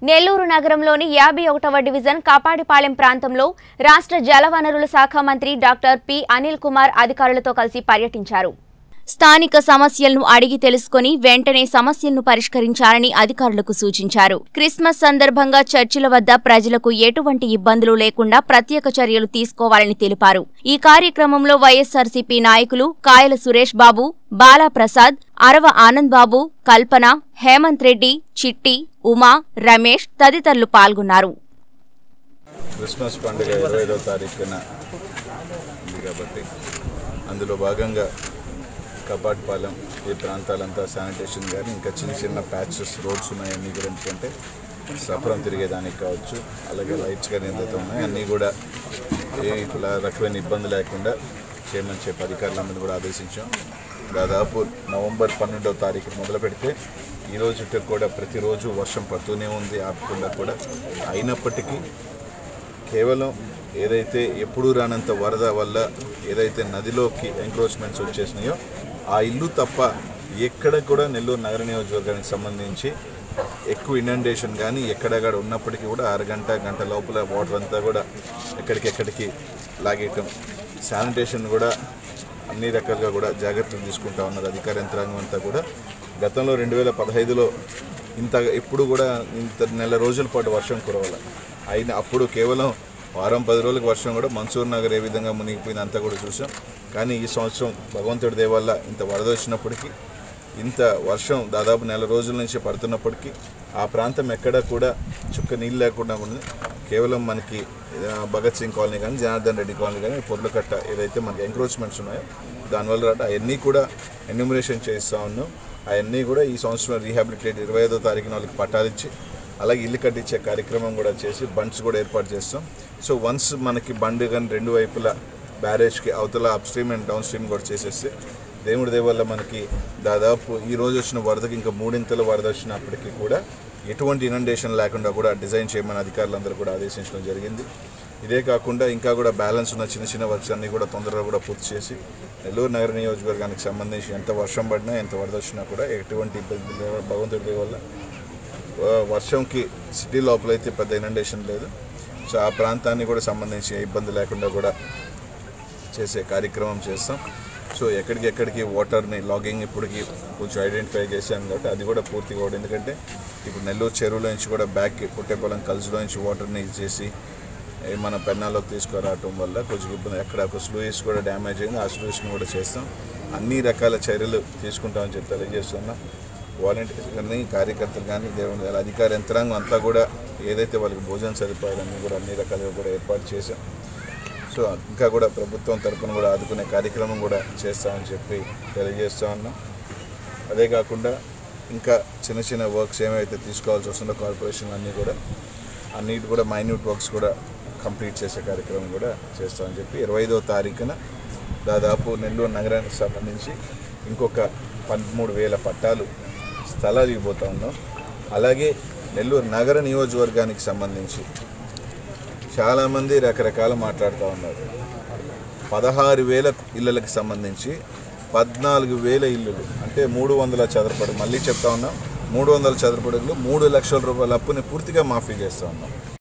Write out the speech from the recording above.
నెల్లూరు నగరంలోని యాభై ఒకటవ డివిజన్ కాపాడిపాలెం ప్రాంతంలో రాష్ట్ర జలవనరుల శాఖ మంత్రి డాక్టర్ పి అనిల్ కుమార్ అధికారులతో కలిసి పర్యటించారు స్థానిక సమస్యలను అడిగి తెలుసుకుని వెంటనే సమస్యలను పరిష్కరించాలని అధికారులకు సూచించారు క్రిస్మస్ సందర్భంగా చర్చిల వద్ద ప్రజలకు ఎటువంటి ఇబ్బందులు లేకుండా ప్రత్యేక చర్యలు తీసుకోవాలని తెలిపారు ఈ కార్యక్రమంలో వైఎస్సార్సీపీ నాయకులు కాయల సురేష్ బాబు బాలా ప్రసాద్ అరవ ఆనంద్ బాబు కల్పన హేమంత్ రెడ్డి చిట్టి ఉమా రమేష్ తదితరులు పాల్గొన్నారు క్రిస్మస్ పండుగ ఇరవై ఐదవ తారీఖున ఉంది కాబట్టి అందులో భాగంగా కపాట్పాలెం ఈ ప్రాంతాలంతా శానిటేషన్ కానీ ఇంకా చిన్న చిన్న ప్యాచెస్ రోడ్స్ ఉన్నాయి అన్నీ కూడా ఎందుకంటే సఫరం తిరిగేదానికి కావచ్చు అలాగే లైట్స్ కానీ ఏదైతే ఉన్నాయి అన్నీ కూడా ఏ ఇలా రకమైన ఇబ్బంది లేకుండా చేయమని చెప్పి అధికారులందరినీ కూడా ఆదేశించాం దాదాపు నవంబర్ పన్నెండవ తారీఖు మొదలు పెడితే ఈ రోజుకి కూడా ప్రతిరోజు వర్షం పడుతూనే ఉంది ఆపకుండా కూడా అయినప్పటికీ కేవలం ఏదైతే ఎప్పుడూ రానంత వరద వల్ల ఏదైతే నదిలోకి ఎంక్రోచ్మెంట్స్ వచ్చేసినాయో ఆ ఇల్లు తప్ప ఎక్కడ కూడా నెల్లూరు నగర నియోజకవర్గానికి సంబంధించి ఎక్కువ ఇనండేషన్ కానీ ఎక్కడెక్కడ ఉన్నప్పటికీ కూడా అరగంట గంట లోపల వాటర్ అంతా కూడా ఎక్కడికెక్కడికి లాగేయటం శానిటేషన్ కూడా అన్ని రకాలుగా కూడా జాగ్రత్తలు తీసుకుంటా ఉన్నారు అధికార యంత్రాంగం అంతా కూడా గతంలో రెండు వేల పదహైదులో ఇంత ఎప్పుడు కూడా ఇంత నెల రోజుల పాటు వర్షం కురవాలి అయిన అప్పుడు కేవలం వారం పది రోజులకు వర్షం కూడా మన్సూర్ నగర్ ఏ విధంగా మునిగిపోయింది అంతా కూడా చూసాం కానీ ఈ సంవత్సరం భగవంతుడి దయ వల్ల ఇంత వరద వచ్చినప్పటికీ ఇంత వర్షం దాదాపు నెల రోజుల నుంచి పడుతున్నప్పటికీ ఆ ప్రాంతం ఎక్కడ కూడా చుక్క నీళ్ళు లేకుండా ఉంది కేవలం మనకి ఆ, భగత్ సింగ్ కాలనీ కానీ జనార్దన్ రెడ్డి కాలనీ కానీ పొర్లకట్ట ఏదైతే మనకి ఎంక్రోచ్మెంట్స్ ఉన్నాయో దానివల్ల రాట అవన్నీ కూడా ఎన్యూమరేషన్ చేస్తూ ఉన్నాం అవన్నీ కూడా ఈ సంవత్సరం రీహాబిలిటేట్ ఇరవై ఐదో తారీఖున వాళ్ళకి పట్టాలిచ్చి అలాగే ఇల్లు కట్టించే కార్యక్రమం కూడా చేసి బండ్స్ కూడా ఏర్పాటు చేస్తాం సో వన్స్ మనకి బండి కానీ రెండు వైపులా బ్యారేజ్కి అవతల upstream and downstream కూడా చేసేస్తే దేవుడి దయ వల్ల మనకి దాదాపు ఈ రోజు వచ్చిన వరదకి ఇంకా మూడింతల వరద వచ్చినప్పటికీ కూడా ఎటువంటి ఇనండేషన్ లేకుండా కూడా డిజైన్ చేయమని అధికారులందరూ కూడా ఆదేశించడం జరిగింది ఇదే కాకుండా ఇంకా కూడా బ్యాలెన్స్ ఉన్న చిన్న చిన్న వర్క్స్ అన్నీ కూడా తొందరగా కూడా పూర్తి చేసి నెల్లూరు నగర నియోజకవర్గానికి సంబంధించి ఎంత వర్షం పడినా ఎంత వరద వచ్చినా కూడా ఎటువంటి ఇబ్బంది లేవ- భగవంతుడి దయ వల్ల ఆ, వర్షంకి సిటీ లోపల అయితే పెద్ద ఇనండేషన్ లేదు సో ఆ ప్రాంతాన్ని కూడా సంబంధించి ఏ ఇబ్బంది లేకుండా కూడా చేసే కార్యక్రమం చేస్తాం సో ఎక్కడికి ఎక్కడికి వాటర్ని లాగింగ్ ఇప్పటికి కొంచెం ఐడెంటిఫై చేశాం కాబట్టి అది కూడా పూర్తిగా కూడా ఎందుకంటే ఇప్పుడు నెల్లూరు చెరువులో నుంచి కూడా బ్యాక్ పుట్టేపొలం కలుసులో నుంచి వాటర్ని చేసి ఏ మన పెన్నాలోకి తీసుకురావటం వల్ల కొంచెం ఇబ్బంది అక్కడ ఒక స్లూయిస్ కూడా డ్యామేజ్ అయింది ఆ స్లూయిస్ని కూడా చేస్తాం అన్ని రకాల చర్యలు తీసుకుంటామని చెప్పి తెలియజేస్తున్నాం వాలంటీర్స్ కానీ కార్యకర్తలు కానీ దేవుని దయ అధికార యంత్రాంగం అంతా కూడా ఏదైతే వాళ్ళకి భోజన సదుపాయాలన్నీ కూడా అన్ని రకాలుగా కూడా ఏర్పాటు చేశాం సో ఇంకా కూడా ప్రభుత్వం తరపున కూడా ఆదుకునే కార్యక్రమం కూడా చేస్తామని చెప్పి తెలియజేస్తా ఉన్నాం అదే కాకుండా ఇంకా చిన్న చిన్న వర్క్స్ ఏమైతే తీసుకోవాల్సి వస్తుందో కార్పొరేషన్ అన్నీ కూడా అన్నిటి కూడా మైన్యూట్ వర్క్స్ కూడా కంప్లీట్ చేసే కార్యక్రమం కూడా చేస్తామని చెప్పి ఇరవై ఐదో తారీఖున దాదాపు నెల్లూరు నగరానికి సంబంధించి ఇంకొక పదమూడు వేల పట్టాలు స్థలాలు ఇవ్వబోతా ఉన్నాం అలాగే నెల్లూరు నగర నియోజకవర్గానికి సంబంధించి చాలామంది రకరకాల మాట్లాడుతూ ఉన్నారు పదహారు వేల ఇళ్ళకి సంబంధించి పద్నాలుగు వేల ఇల్లులు అంటే మూడు వందల చదరపడు మళ్ళీ చెప్తా ఉన్నాం మూడు వందల చదరపడుగులు మూడు లక్షల రూపాయల అప్పుని పూర్తిగా మాఫీ చేస్తూ ఉన్నాం